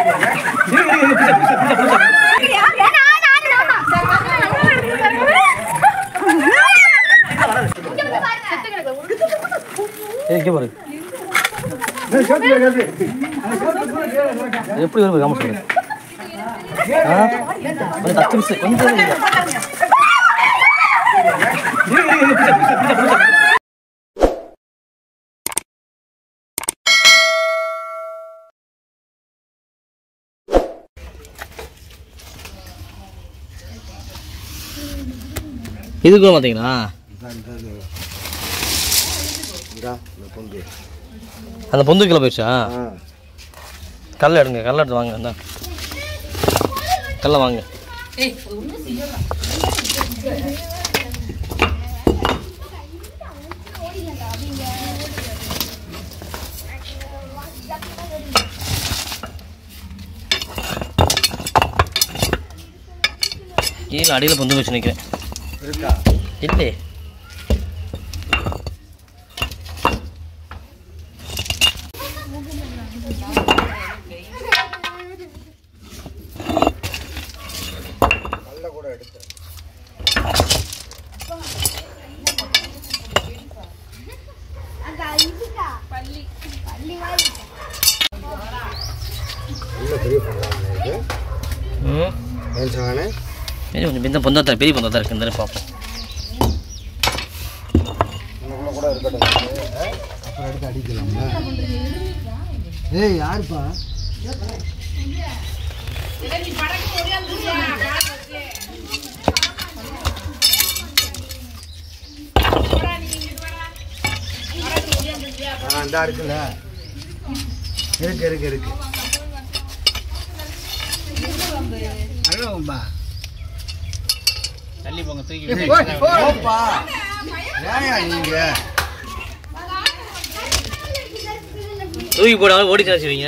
ஏய், இங்க பாரு எப்படி வரும் காம சொல்லு ஆ கொஞ்சம் பத்து நிமிஷம் கொஞ்சம் இருங்க. இதுக்குள்ள பார்த்தீங்களா அந்த பொந்துக்குள்ள போயிடுச்சா கல்ல எடுங்க கல்ல எடுத்து வாங்க இந்தா கல்ல வாங்க கீழே அடியில் பொந்து வச்சு நிற்கிறேன் இல்லை ம் இது கொஞ்சம் இந்த பொந்தாத்தா பெரிய பொந்தாத்தா இருக்கு இந்த பார்ப்போம் ஏய் யாருப்பா ஆ இந்தா இருக்குல்ல இருக்கு இருக்கு இருக்கு அழுவம்பா தள்ளி போங்க தூக்கி போப்பா ஏயா நீங்க தூக்கி போடாமல் ஓடி சாச்சுவீங்க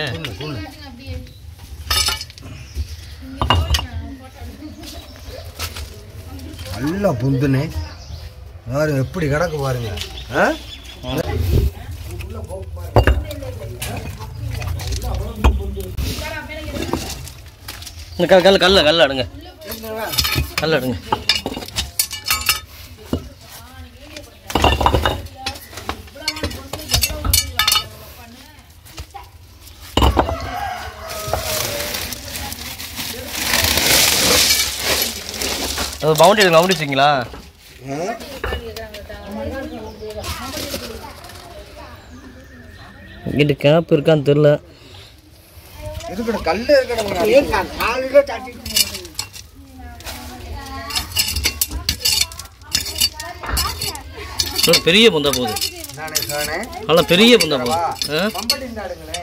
நல்ல புந்துனே யாரு எப்படி கிடக்கு பாருங்க ஆ இந்த கல் கல் கல்ல கல்ல அடுங்க கல்ல அடுங்க அது பவுண்டரி எடுங்க பவுண்டரி வச்சிங்களா இங்கிட்ட கேப் இருக்கான்னு தெரில இருக்கட கல்லு இருக்கட காலையில தட்டி இன்னும் பெரிய பொந்தா போகுது நானே சானே நல்லா பெரிய பொந்தா போகுது ஆ கம்பட்டி நாடுங்களே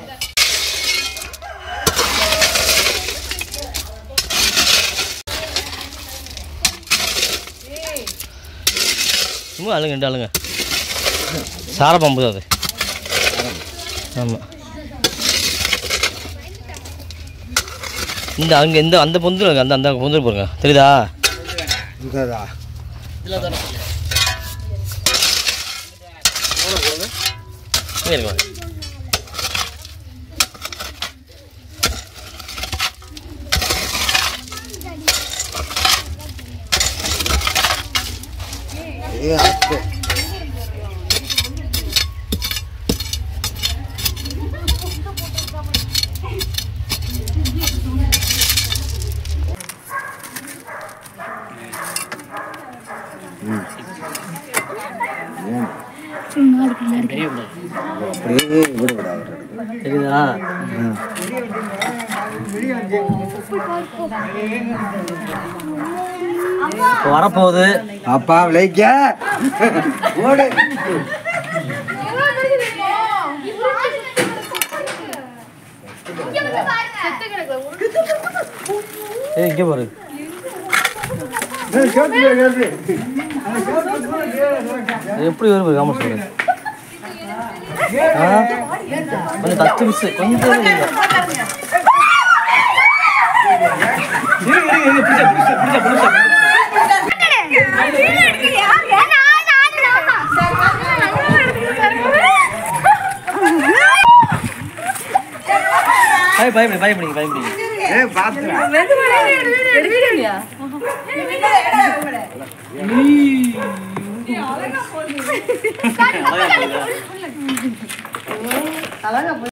சும்மா அழுங்க ரெண்டு அழுங்க சார பம்பு தான் அது ஆமாம் இந்த அங்கே இந்த அந்த பொந்து இருக்கு, அந்த அந்த பொந்து பாருங்க தெரியுதா இங்கதா இங்கே இருக்கு பாருங்க. ஏ அத்தை அப்படியே விடக்கூடாது தெரியுதா இப்போ வரப்போகுது அப்பா விளைக்க ஓடு ஏய் இங்கே பாரு அது எப்படி வரும் பாரு, காம சொல்லு ஆ கொஞ்சம் பத்து நிமிஷம் கொஞ்சம் இருங்க. பய பயப்படி பயப்படிங்க பயப்படிங்க ஏய் பாத்துடா எடுக்கலையா அழகா போகுது. அழகா